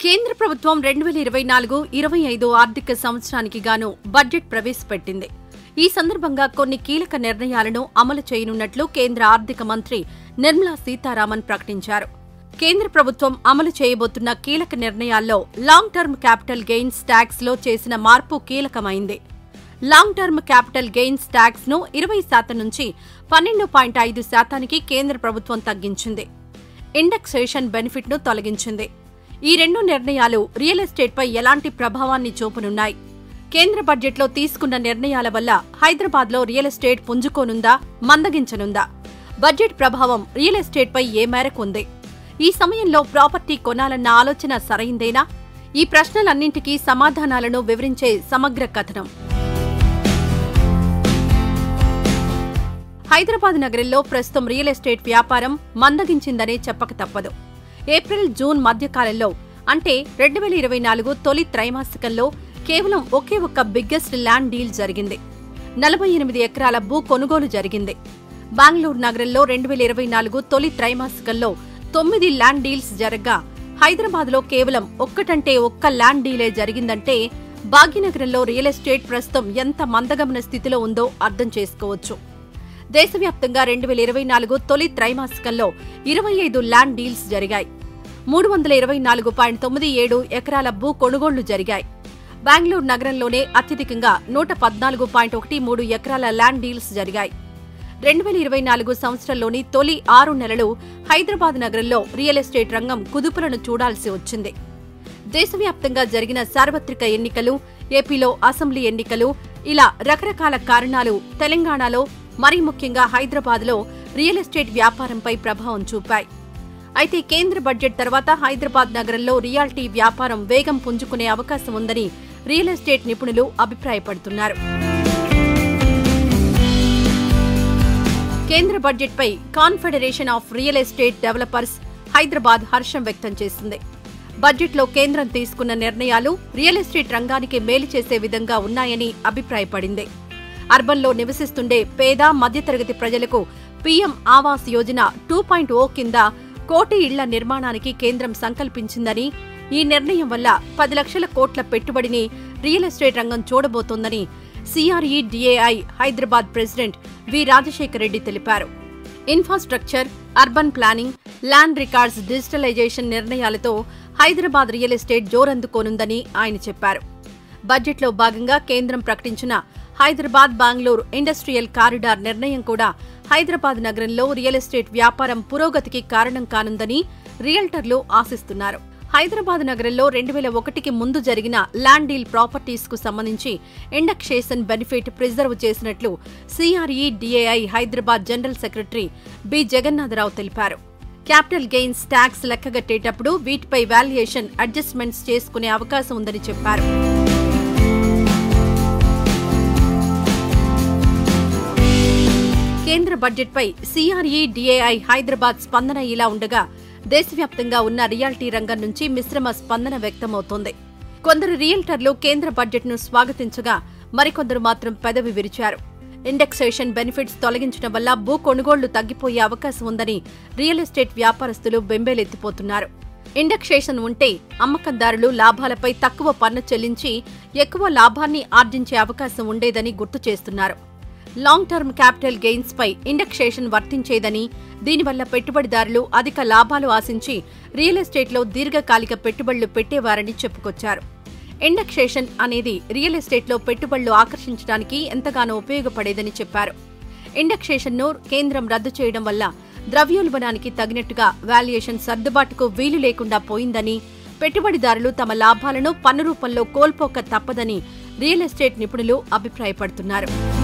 కేంద్ర ప్రభుత్వం రెండు వేల ఇరవై నాలుగు ఇరవై ఐదు ఆర్థిక సంవత్సరానికి గాను బడ్జెట్ ప్రవేశపెట్టింది ఈ సందర్భంగా కొన్ని కీలక నిర్ణయాలను అమలు చేయనున్నట్లు కేంద్ర ఆర్థిక మంత్రి నిర్మలా సీతారామన్ ప్రకటించారు కేంద్ర ప్రభుత్వం అమలు చేయబోతున్న కీలక నిర్ణయాల్లో long term capital gains tax లో చేసిన మార్పు కీలకమైంది long term capital gains tax ను ఇరవై శాతం నుంచి పన్నెండు పాయింట్ ఐదు శాతానికి కేంద్ర ప్రభుత్వం తగ్గించింది ఇండెక్సేషన్ బెనిఫిట్ ను తొలగించింది ఈ రెండు నిర్ణయాలు రియల్ ఎస్టేట్ పై ఎలాంటి ప్రభావాన్ని చూపనున్నాయి కేంద్ర బడ్జెట్లో తీసుకున్న నిర్ణయాల వల్ల హైదరాబాద్ లో రియల్ ఎస్టేట్ పుంజుకోనుందా మందగించనుందా బడ్జెట్ ప్రభావం రియల్ ఎస్టేట్ పై ఏ మేరకు ఉంది ఈ సమయంలో ప్రాపర్టీ కొనాలన్న ఆలోచన సరైందేనా ఈ ప్రశ్నలన్నింటికీ సమాధానాలను వివరించే సమగ్ర కథనం హైదరాబాద్ నగరంలో ప్రస్తుతం రియల్ ఎస్టేట్ వ్యాపారం మందగించిందనే చెప్పక తప్పదు ఏప్రిల్ జూన్ మధ్యకాలంలో అంటే రెండు వేల ఇరవై నాలుగు తొలి త్రైమాసికంలో కేవలం ఒకే ఒక్క బిగ్గెస్ట్ ల్యాండ్ డీల్ జరిగింది నలభై ఎనిమిది ఎకరాల భూ కొనుగోలు జరిగింది బెంగళూరు నగరంలో రెండు వేల ఇరవై నాలుగు తొలి త్రైమాసికంలో తొమ్మిది ల్యాండ్ డీల్స్ జరగ్గా హైదరాబాద్లో కేవలం ఒక్కటంటే ఒక్క ల్యాండ్ డీలే జరిగిందంటే భాగ్యనగరంలో రియల్ ఎస్టేట్ ప్రస్తుతం ఎంత మందగమన స్థితిలో ఉందో అర్థం చేసుకోవచ్చు దేశవ్యాప్తంగా రెండు వేల ఇరవై నాలుగు తొలి త్రైమాసికంలో ఇరవై ఐదు ల్యాండ్ డీల్స్ జరిగాయి మూడు వందల ఇరవై నాలుగు పాయింట్ తొమ్మిది ఏడు ఎకరాల భూ కొనుగోళ్లు జరిగాయి బెంగళూరు నగరంలోనే అత్యధికంగా నూట పద్నాలుగు పాయింట్ ఒకటి మూడు ఎకరాల ల్యాండ్ డీల్స్ జరిగాయి రెండు వేల ఇరవై నాలుగు సంవత్సరంలోని తొలి ఆరు నెలలు హైదరాబాద్ నగరంలో రియల్ ఎస్టేట్ రంగం కుదుపులను చూడాల్సి వచ్చింది దేశవ్యాప్తంగా జరిగిన సార్వత్రిక ఎన్నికలు ఏపీలో అసెంబ్లీ ఎన్నికలు ఇలా రకరకాల కారణాలు తెలంగాణలో మరీ ముఖ్యంగా హైదరాబాద్లో రియల్ ఎస్టేట్ వ్యాపారంపై ప్రభావం చూపాయి అయితే కేంద్ర బడ్జెట్ తర్వాత హైదరాబాద్ నగరంలో రియాల్టీ వ్యాపారం వేగం పుంజుకునే అవకాశం ఉందని రియల్ ఎస్టేట్ నిపుణులు అభిప్రాయపడుతున్నారు కేంద్ర బడ్జెట్పై confederation of real estate developers Hyderabad హర్షం వ్యక్తం చేసింది బడ్జెట్లో కేంద్రం తీసుకున్న నిర్ణయాలు రియల్ ఎస్టేట్ రంగానికి మేలు చేసే విధంగా ఉన్నాయని అభిప్రాయపడింది అర్బన్లో నివసిస్తుండే పేద మధ్యతరగతి ప్రజలకు PM Awas Yojana two point O కింద కోటి ఇళ్ల నిర్మాణానికి కేంద్రం సంకల్పించిందని ఈ నిర్ణయం వల్ల పది లక్షల కోట్ల పెట్టుబడిని రియల్ ఎస్టేట్ రంగం చూడబోతోందని CREDAI Hyderabad president V Rajasekhara Reddy తెలిపారు infrastructure urban planning land records digitalisation నిర్ణయాలతో హైదరాబాద్ రియల్ ఎస్టేట్ జోరందుకోనుందని ఆయన చెప్పారు బడ్జెట్లో భాగంగా కేంద్రం ప్రకటించిన హైదరాబాద్ బెంగళూరు ఇండస్ట్రియల్ కారిడార్ నిర్ణయం కూడా హైదరాబాద్ నగరంలో రియల్ ఎస్టేట్ వ్యాపారం పురోగతికి కారణం కానుందని రియల్టర్లు ఆశిస్తున్నారు హైదరాబాద్ నగరంలో రెండు వేల ఒకటికి ముందు జరిగిన ల్యాండ్ డీల్ ప్రాపర్టీస్ కు సంబంధించి ఇండక్షేషన్ బెనిఫిట్ ప్రిజర్వ్ చేసినట్లు CREDAI Hyderabad general secretary B Jagannatha Rao తెలిపారు క్యాపిటల్ గెయిన్స్ ట్యాక్స్ లెక్కగట్టేటప్పుడు వీటిపై వాల్యుయేషన్ అడ్జస్ట్మెంట్స్ చేసుకునే అవకాశం ఉందని చెప్పారు కేంద్ర బడ్జెట్పై సిఆర్ఈ డిఏఐ హైదరాబాద్ స్పందన ఇలా ఉండగా దేశవ్యాప్తంగా ఉన్న రియాల్టీ రంగం నుంచి మిశ్రమ స్పందన వ్యక్తమవుతోంది కొందరు రియల్టర్లు కేంద్ర బడ్జెట్ను స్వాగతించగా మరికొందరు మాత్రం పెదవి విరిచారు ఇండెక్సేషన్ బెనిఫిట్స్ తొలగించడం వల్ల భూ కొనుగోళ్లు తగ్గిపోయే అవకాశం ఉందని రియల్ ఎస్టేట్ వ్యాపారస్తులు బెంబేలెత్తిపోతున్నారు ఇండెక్సేషన్ ఉంటే అమ్మకందారులు లాభాలపై తక్కువ పన్ను చెల్లించి ఎక్కువ లాభాన్ని ఆర్జించే అవకాశం ఉండేదని గుర్తు చేస్తున్నారు లాంగ్ టర్మ్ క్యాపిటల్ గెయిన్స్ పై ఇండెక్సేషన్ వర్తించేదని దీనివల్ల పెట్టుబడిదారులు అధిక లాభాలు ఆశించి రియల్ ఎస్టేట్లో దీర్ఘకాలిక పెట్టుబడులు పెట్టేవారని చెప్పుకొచ్చారు ఇండెక్సేషన్ అనేది రియల్ ఎస్టేట్లో పెట్టుబడులు ఆకర్షించడానికి ఎంతగానో ఉపయోగపడేదని చెప్పారు ఇండెక్సేషన్ను కేంద్రం రద్దు చేయడం వల్ల ద్రవ్యోల్బణానికి తగినట్టుగా వాల్యుయేషన్ సర్దుబాటుకు వీలు లేకుండా పోయిందని పెట్టుబడిదారులు తమ లాభాలను పన్ను రూపంలో కోల్పోక తప్పదని రియల్ ఎస్టేట్ నిపుణులు అభిప్రాయపడుతున్నారు